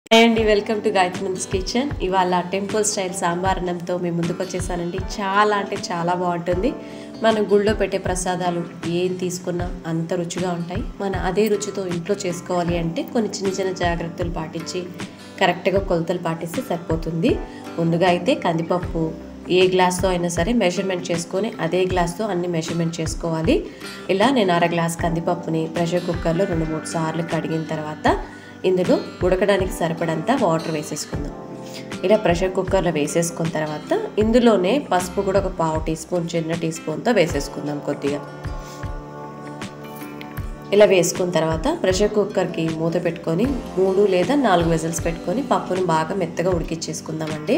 hi అండి welcome to Gayatrinanda's kitchen ఇవాళ temple style sambar అన్నంతో మేము ముందుకు వచ్చేసానండి చాలా అంటే చాలా బాగుంటుంది మనం గుళ్ళో పెట్టే ప్రసాదాలు ఏం తీసుకున్నా అంత రుచిగా ఉంటాయి మన అదే రుచితో ఇంట్లో చేసుకోవాలి అంటే కొన్ని చిన్న చిన్న జాగ్రత్తలు పాటించి కరెక్ట్గా కొలతలు పాటిస్తే సరిపోతుంది ముందుగా అయితే కందిపప్పు ఏ గ్లాస్తో అయినా సరే మెజర్మెంట్ చేసుకొని అదే గ్లాస్తో అన్ని మెజర్మెంట్ చేసుకోవాలి ఇలా నేను అర గ్లాస్ కందిపప్పుని ప్రెషర్ కుక్కర్లో రెండు మూడు సార్లు కడిగిన తర్వాత ఇందులో ఉడకడానికి సరిపడంత వాటర్ వేసేసుకుందాం ఇలా ప్రెషర్ కుక్కర్లో వేసేసుకున్న తర్వాత ఇందులోనే పసుపు కూడా ఒక పావు టీ స్పూన్ చిన్న టీ స్పూన్తో వేసేసుకుందాం కొద్దిగా ఇలా వేసుకున్న తర్వాత ప్రెషర్ కుక్కర్కి మూత పెట్టుకొని మూడు లేదా నాలుగు విజిల్స్ పెట్టుకొని పప్పుని బాగా మెత్తగా ఉడికిచ్చేసుకుందామండి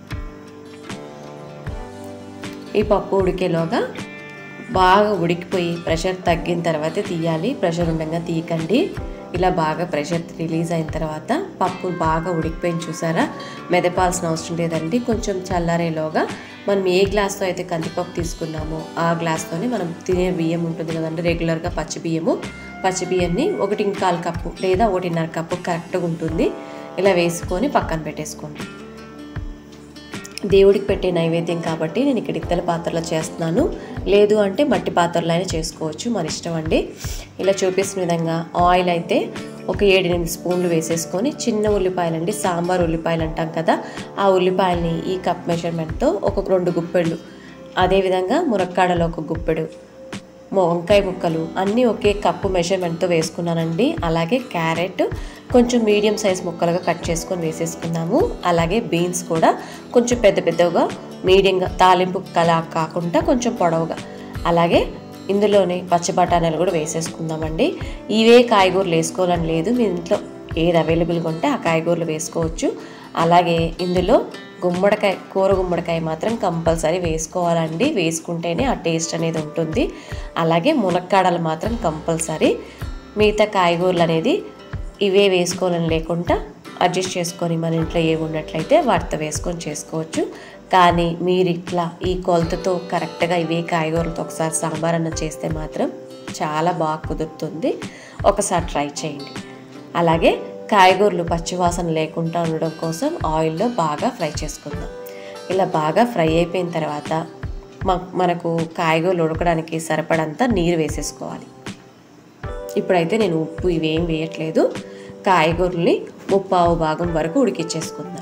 ఈ పప్పు ఉడికేలోగా బాగా ఉడికిపోయి ప్రెషర్ తగ్గిన తర్వాత తీయాలి ప్రెషర్ ఉండగా తీయకండి ఇలా బాగా ప్రెషర్ రిలీజ్ అయిన తర్వాత పప్పు బాగా ఉడికిపోయింది చూసారా మెదపాల్సిన అవసరం లేదండి కొంచెం చల్లారేలోగా మనం ఏ గ్లాస్తో అయితే కందిపప్పు తీసుకున్నామో ఆ గ్లాస్తోనే మనం తినే బియ్యం ఉంటుంది కదండి రెగ్యులర్గా పచ్చి బియ్యము పచ్చి బియ్యాన్ని ఒకటి కాలు కప్పు లేదా ఒకటిన్నర కప్పు కరెక్ట్గా ఉంటుంది ఇలా వేసుకొని పక్కన పెట్టేసుకోండి దేవుడికి పెట్టే నైవేద్యం కాబట్టి నేను ఇక్కడ ఇత్తల పాత్రలో చేస్తున్నాను లేదు అంటే మట్టి పాత్రలో అయినా చేసుకోవచ్చు మన ఇష్టం అండి ఇలా చూపిస్తున్న విధంగా ఆయిల్ అయితే ఒక ఏడెనిమిది స్పూన్లు వేసేసుకొని చిన్న ఉల్లిపాయలు అండి సాంబార్ ఉల్లిపాయలు అంటాం కదా ఆ ఉల్లిపాయలని ఈ కప్ మెజర్మెంట్తో ఒక రెండు గుప్పెళ్ళు అదేవిధంగా మురక్కాడలో ఒక గుప్పెడు వంకాయ ముక్కలు అన్నీ ఒకే కప్పు మెజర్మెంట్తో వేసుకున్నానండి అలాగే క్యారెట్ కొంచెం మీడియం సైజ్ ముక్కలుగా కట్ చేసుకొని వేసేసుకున్నాము అలాగే బీన్స్ కూడా కొంచెం పెద్ద పెద్దగా మీడియంగా తాలింపు కలా కాకుండా కొంచెం పొడవుగా అలాగే ఇందులోనే పచ్చి బఠానీలు కూడా వేసేసుకుందామండి ఇవే కాయగూరలు వేసుకోవాలని లేదు మీ ఇంట్లో ఏది అవైలబుల్గా ఉంటే ఆ కాయగూరలు వేసుకోవచ్చు అలాగే ఇందులో గుమ్మడికాయ కూర గుమ్మడికాయ మాత్రం కంపల్సరీ వేసుకోవాలండి వేసుకుంటేనే ఆ టేస్ట్ అనేది ఉంటుంది అలాగే మునక్కాడలు మాత్రం కంపల్సరీ మిగతా కాయగూరలు అనేది ఇవే వేసుకోవాలని లేకుండా అడ్జస్ట్ చేసుకొని మన ఇంట్లో ఏమి ఉన్నట్లయితే వాటితో వేసుకొని చేసుకోవచ్చు కానీ మీరు ఇట్లా ఈ కొలతతో కరెక్ట్గా ఇవే కాయగూరలతో ఒకసారి సాంబార్ అన్న చేస్తే మాత్రం చాలా బాగా కుదురుతుంది ఒకసారి ట్రై చేయండి అలాగే కాయగూరలు పచ్చివాసన లేకుండా ఉండడం కోసం ఆయిల్లో బాగా ఫ్రై చేసుకుందాం ఇలా బాగా ఫ్రై అయిపోయిన తర్వాత మనకు కాయగూరలు ఉడకడానికి సరిపడంత నీరు వేసేసుకోవాలి ఇప్పుడైతే నేను ఉప్పు ఇవేం వేయట్లేదు కాయగూరల్ని ముప్పావు భాగం వరకు ఉడికిచ్చేసుకుందాం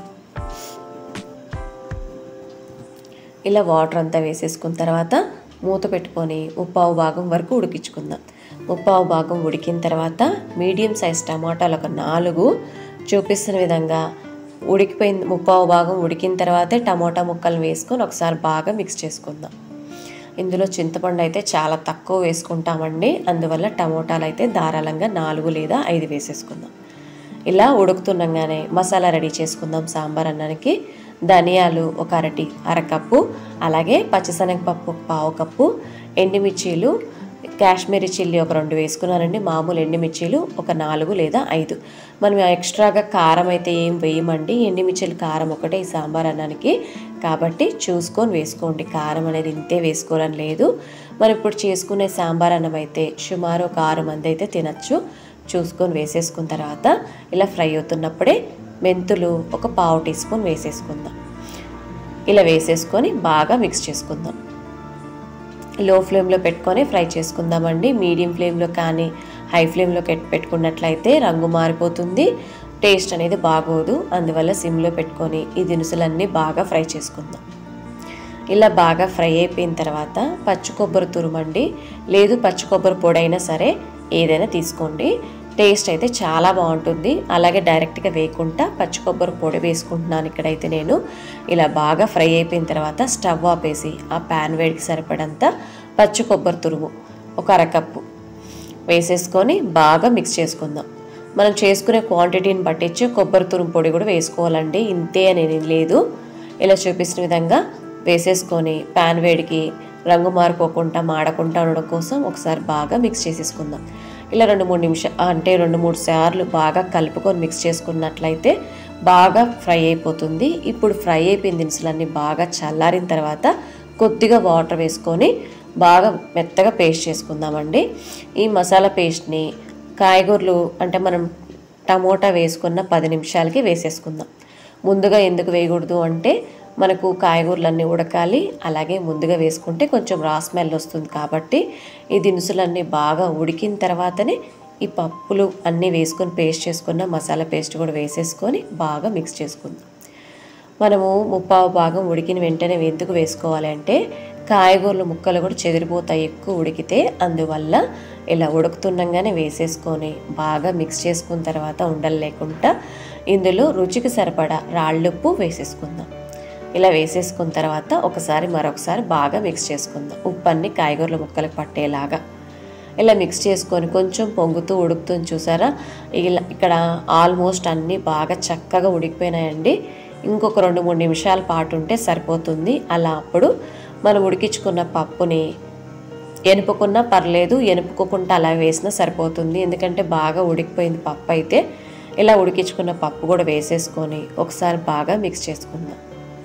ఇలా వాటర్ అంతా వేసేసుకున్న తర్వాత మూత పెట్టుకొని ముప్పావు భాగం వరకు ఉడికించుకుందాం ముప్పావు భాగం ఉడికిన తర్వాత మీడియం సైజ్ టమాటాలు ఒక నాలుగు చూపిస్తున్న విధంగా ఉడికిపోయిన ముప్పావు భాగం ఉడికిన తర్వాతే టమాటా ముక్కలు వేసుకొని ఒకసారి బాగా మిక్స్ చేసుకుందాం ఇందులో చింతపండు అయితే చాలా తక్కువ వేసుకుంటామండి అందువల్ల టమోటాలు అయితే ధారాళంగా నాలుగు లేదా ఐదు వేసేసుకుందాం ఇలా ఉడుకుతుండగానే మసాలా రెడీ చేసుకుందాం సాంబార్ అన్నానికి ధనియాలు ఒక అరటి అరకప్పు అలాగే పచ్చిశనగపప్పు ఒక పావు కప్పు ఎండుమిర్చీలు కాశ్మీరీ చిల్లీ ఒక రెండు వేసుకున్నానండి మామూలు ఎండుమిర్చీలు ఒక నాలుగు లేదా ఐదు మనం ఎక్స్ట్రాగా కారం అయితే ఏం వేయమండి ఎండుమిర్చీలు కారం ఒకటే ఈ సాంబార్ అన్నానికి కాబట్టి చూసుకొని వేసుకోండి కారం అనేది ఇంతే వేసుకోవాలని లేదు మనం ఇప్పుడు చేసుకునే సాంబార్ అన్నం అయితే సుమారు ఒక ఆరు మంది అయితే తినచ్చు చూసుకొని వేసేసుకున్న తర్వాత ఇలా ఫ్రై అవుతున్నప్పుడే మెంతులు ఒక పావు టీ స్పూన్ వేసేసుకుందాం ఇలా వేసేసుకొని బాగా మిక్స్ చేసుకుందాం లో ఫ్లేమ్లో పెట్టుకొని ఫ్రై చేసుకుందామండి మీడియం ఫ్లేమ్లో కానీ హై ఫ్లేమ్లో పెట్టుకున్నట్లయితే రంగు మారిపోతుంది టేస్ట్ అనేది బాగోదు అందువల్ల సిమ్లో పెట్టుకొని ఈ దినుసులన్నీ బాగా ఫ్రై చేసుకుందాం ఇలా బాగా ఫ్రై అయిపోయిన తర్వాత పచ్చి కొబ్బరి తురుమండి లేదు పచ్చి కొబ్బరి పొడి అయినా సరే ఏదైనా తీసుకోండి టేస్ట్ అయితే చాలా బాగుంటుంది అలాగే డైరెక్ట్గా వేయకుండా పచ్చి కొబ్బరి పొడి వేసుకుంటున్నాను ఇక్కడైతే నేను ఇలా బాగా ఫ్రై అయిపోయిన తర్వాత స్టవ్ ఆపేసి ఆ ప్యాన్ వేడికి సరిపడంత పచ్చి కొబ్బరి తురుము ఒక అరకప్పు వేసేసుకొని బాగా మిక్స్ చేసుకుందాం మనం చేసుకునే క్వాంటిటీని పట్టించి కొబ్బరి తురుము పొడి కూడా వేసుకోవాలండి ఇంతే అనేది లేదు ఇలా చూపిస్తున్న విధంగా వేసేసుకొని ప్యాన్ వేడికి రంగు మారిపోకుండా మాడకుండా ఉండడం కోసం ఒకసారి బాగా మిక్స్ చేసేసుకుందాం ఇలా రెండు మూడు నిమిషాలు అంటే రెండు మూడు సార్లు బాగా కలుపుకొని మిక్స్ చేసుకున్నట్లయితే బాగా ఫ్రై అయిపోతుంది ఇప్పుడు ఫ్రై అయిపోయిన దినుసులన్నీ బాగా చల్లారిన తర్వాత కొద్దిగా వాటర్ వేసుకొని బాగా మెత్తగా పేస్ట్ చేసుకుందామండి ఈ మసాలా పేస్ట్ని కాయగూరలు అంటే మనం టమోటా వేసుకున్న పది నిమిషాలకి వేసేసుకుందాం ముందుగా ఎందుకు వేయకూడదు అంటే మనకు కాయగూరలన్నీ ఉడకాలి అలాగే ముందుగా వేసుకుంటే కొంచెం రా స్మెల్ వస్తుంది కాబట్టి ఈ దినుసులన్నీ బాగా ఉడికిన తర్వాతనే ఈ పప్పులు అన్నీ వేసుకొని పేస్ట్ చేసుకున్న మసాలా పేస్ట్ కూడా వేసేసుకొని బాగా మిక్స్ చేసుకుందాం మనము ముప్పావు భాగం ఉడికిన వెంటనే ఎందుకు వేసుకోవాలి అంటే కాయగూరల ముక్కలు కూడా చెదిరిపోతాయి ఎక్కువ ఉడికితే అందువల్ల ఇలా ఉడుకుతుండగానే వేసేసుకొని బాగా మిక్స్ చేసుకున్న తర్వాత ఉండలు లేకుండా ఇందులో రుచికి సరిపడా రాళ్ళుప్పు వేసేసుకుందాం ఇలా వేసేసుకున్న తర్వాత ఒకసారి మరొకసారి బాగా మిక్స్ చేసుకుందాం ఉప్పు అన్ని కాయగూరల ముక్కలకు పట్టేలాగా ఇలా మిక్స్ చేసుకొని కొంచెం పొంగుతూ ఉడుకుతుంది చూసారా ఇలా ఇక్కడ ఆల్మోస్ట్ అన్నీ బాగా చక్కగా ఉడికిపోయినాయండి ఇంకొక రెండు మూడు నిమిషాల పాటు ఉంటే సరిపోతుంది అలా అప్పుడు మనం ఉడికించుకున్న పప్పుని ఎనుపుకున్నా పర్లేదు ఎనుపుకోకుండా అలా వేసినా సరిపోతుంది ఎందుకంటే బాగా ఉడికిపోయింది పప్పు అయితే ఇలా ఉడికించుకున్న పప్పు కూడా వేసేసుకొని ఒకసారి బాగా మిక్స్ చేసుకుందాం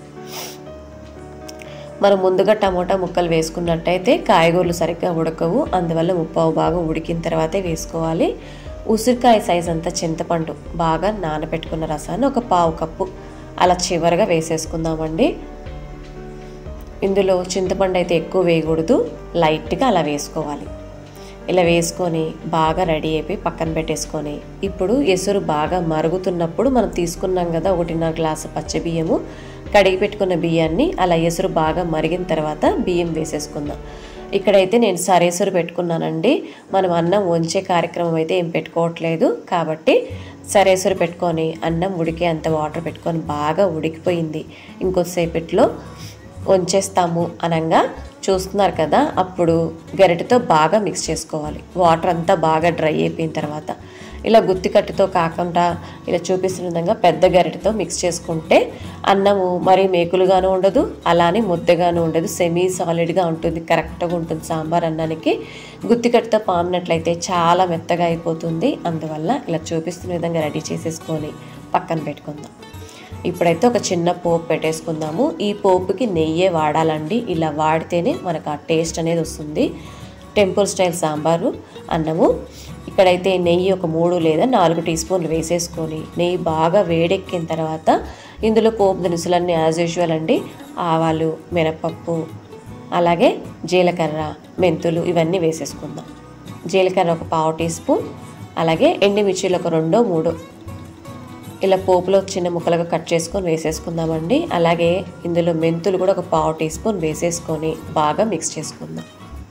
మనం ముందుగా టమోటా ముక్కలు వేసుకున్నట్టయితే కాయగూరలు సరిగ్గా ఉడకవు అందువల్ల ముప్పావు బాగా ఉడికిన తర్వాతే వేసుకోవాలి ఉసిరికాయ సైజ్ అంతా చింతపండు బాగా నానబెట్టుకున్న రసాన్ని ఒక పావు కప్పు అలా చివరగా వేసేసుకుందామండి ఇందులో చింతపండు అయితే ఎక్కువ వేయకూడదు లైట్గా అలా వేసుకోవాలి ఇలా వేసుకొని బాగా రెడీ అయిపోయి పక్కన పెట్టేసుకొని ఇప్పుడు ఎసురు బాగా మరుగుతున్నప్పుడు మనం తీసుకున్నాం కదా ఒకటిన్నర గ్లాసు పచ్చ బియ్యము కడిగి పెట్టుకున్న బియ్యాన్ని అలా ఎసురు బాగా మరిగిన తర్వాత బియ్యం వేసేసుకుందాం ఇక్కడైతే నేను సరేసురు పెట్టుకున్నానండి మనం అన్నం వంచే కార్యక్రమం అయితే ఏం పెట్టుకోవట్లేదు కాబట్టి సరేసురు పెట్టుకొని అన్నం ఉడికే అంత వాటర్ పెట్టుకొని బాగా ఉడికిపోయింది ఇంకొద్దిసేపట్లో వంచేస్తాము అనగా చూస్తున్నారు కదా అప్పుడు గరిటెతో బాగా మిక్స్ చేసుకోవాలి వాటర్ అంతా బాగా డ్రై అయిపోయిన తర్వాత ఇలా గుత్తి కట్టుతో కాకుండా ఇలా చూపిస్తున్న విధంగా పెద్ద గరిటెతో మిక్స్ చేసుకుంటే అన్నము మరీ మేకులుగాను ఉండదు అలానే ముద్దగాను ఉండదు సెమీ సాలిడ్గా ఉంటుంది కరెక్ట్గా ఉంటుంది సాంబార్ అన్నానికి గుత్తి కట్టుతో పామినట్లయితే చాలా మెత్తగా అయిపోతుంది అందువల్ల ఇలా చూపిస్తున్న విధంగా రెడీ చేసేసుకొని పక్కన పెట్టుకుందాం ఇప్పుడైతే ఒక చిన్న పోపు పెట్టేసుకుందాము ఈ పోపుకి నెయ్యే వాడాలండి ఇలా వాడితేనే మనకు ఆ టేస్ట్ అనేది వస్తుంది టెంపుల్ స్టైల్ సాంబారు అన్నము ఇక్కడైతే నెయ్యి ఒక మూడు లేదా నాలుగు టీ స్పూన్లు వేసేసుకొని నెయ్యి బాగా వేడెక్కిన తర్వాత ఇందులో పోపు దినుసులన్నీ యాజ్ యూజువల్ అండి ఆవాలు మినపప్పు అలాగే జీలకర్ర మెంతులు ఇవన్నీ వేసేసుకుందాం జీలకర్ర ఒక పావు టీ స్పూన్ అలాగే ఎండుమిర్చీలు ఒక రెండో మూడో ఇలా పోపులో చిన్న ముక్కలుగా కట్ చేసుకొని వేసేసుకుందామండి అలాగే ఇందులో మెంతులు కూడా ఒక పావు టీ స్పూన్ వేసేసుకొని బాగా మిక్స్ చేసుకుందాం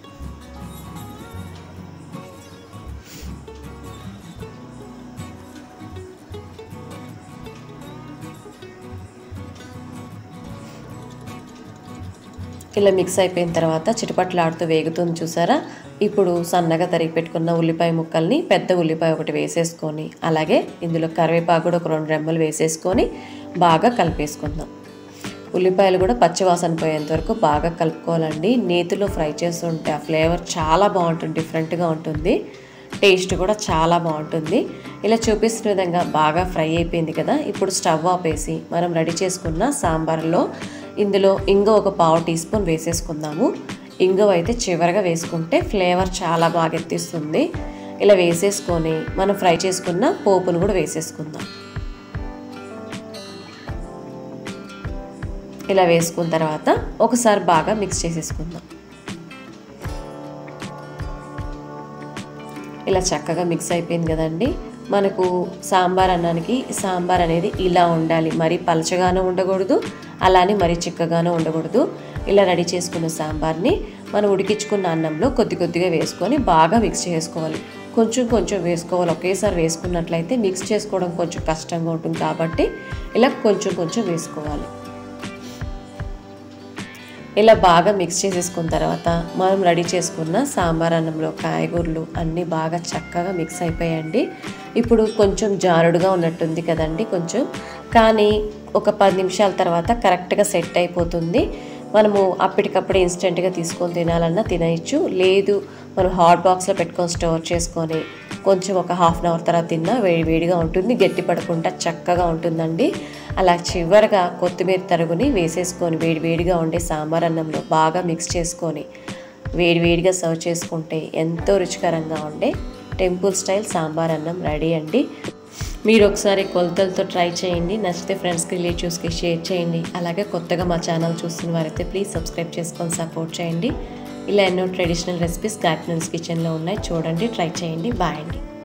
ఇలా మిక్స్ అయిపోయిన తర్వాత చిటపట్లాడుతూ వేగుతుంది చూసారా ఇప్పుడు సన్నగా తరిగి పెట్టుకున్న ఉల్లిపాయ ముక్కల్ని పెద్ద ఉల్లిపాయ ఒకటి వేసేసుకొని అలాగే ఇందులో కరివేపాకు కూడా ఒక రెండు రెమ్మలు వేసేసుకొని బాగా కలిపేసుకుందాం ఉల్లిపాయలు కూడా పచ్చివాసన పోయేంత వరకు బాగా కలుపుకోవాలండి నేతిలో ఫ్రై చేస్తుంటే ఆ ఫ్లేవర్ చాలా బాగుంటుంది డిఫరెంట్గా ఉంటుంది టేస్ట్ కూడా చాలా బాగుంటుంది ఇలా చూపిస్తున్న విధంగా బాగా ఫ్రై అయిపోయింది కదా ఇప్పుడు స్టవ్ ఆపేసి మనం రెడీ చేసుకున్న సాంబార్లో ఇందులో ఇంగ ఒక పావు టీ స్పూన్ వేసేసుకుందాము ఇంగువ అయితే చివరగా వేసుకుంటే ఫ్లేవర్ చాలా బాగా ఎత్తిస్తుంది ఇలా వేసేసుకొని మనం ఫ్రై చేసుకున్న పోపును కూడా వేసేసుకుందాం ఇలా వేసుకున్న తర్వాత ఒకసారి బాగా మిక్స్ చేసేసుకుందాం ఇలా చక్కగా మిక్స్ అయిపోయింది కదండి మనకు సాంబార్ అన్నానికి సాంబార్ అనేది ఇలా ఉండాలి మరి పలచగానూ ఉండకూడదు అలానే మరి చిక్కగానూ ఉండకూడదు ఇలా రెడీ చేసుకున్న సాంబార్ని మనం ఉడికించుకున్న అన్నంలో కొద్ది కొద్దిగా వేసుకొని బాగా మిక్స్ చేసుకోవాలి కొంచెం కొంచెం వేసుకోవాలి ఒకేసారి వేసుకున్నట్లయితే మిక్స్ చేసుకోవడం కొంచెం కష్టంగా ఉంటుంది కాబట్టి ఇలా కొంచెం కొంచెం వేసుకోవాలి ఇలా బాగా మిక్స్ చేసేసుకున్న తర్వాత మనం రెడీ చేసుకున్న సాంబార్ అన్నంలో కాయగూరలు అన్నీ బాగా చక్కగా మిక్స్ అయిపోయాయండి ఇప్పుడు కొంచెం జారుడుగా ఉన్నట్టుంది కదండి కొంచెం కానీ ఒక పది నిమిషాల తర్వాత కరెక్ట్గా సెట్ అయిపోతుంది మనము అప్పటికప్పుడు ఇన్స్టెంట్గా తీసుకొని తినాలన్నా తినేయచ్చు లేదు మనం హాట్ బాక్స్లో పెట్టుకొని స్టోర్ చేసుకొని కొంచెం ఒక హాఫ్ అన్ అవర్ తర్వాత తిన్నా వేడి వేడిగా ఉంటుంది గట్టి పడకుండా చక్కగా ఉంటుందండి అలా చివరగా కొత్తిమీర తరుగుని వేసేసుకొని వేడి వేడిగా ఉండే సాంబార్ అన్నంలో బాగా మిక్స్ చేసుకొని వేడి వేడిగా సర్వ్ చేసుకుంటే ఎంతో రుచికరంగా ఉండే టెంపుల్ స్టైల్ సాంబార్ అన్నం రెడీ అండి మీరు ఒకసారి కొలతలతో ట్రై చేయండి నచ్చితే ఫ్రెండ్స్కి రిలేటివ్స్కి షేర్ చేయండి అలాగే కొత్తగా మా ఛానల్ చూస్తున్న వారైతే ప్లీజ్ సబ్స్క్రైబ్ చేసుకొని సపోర్ట్ చేయండి ఇలా ఎన్నో ట్రెడిషనల్ రెసిపీస్ గార్డెన్స్ కిచెన్లో ఉన్నాయి చూడండి ట్రై చేయండి బాయ్ అండి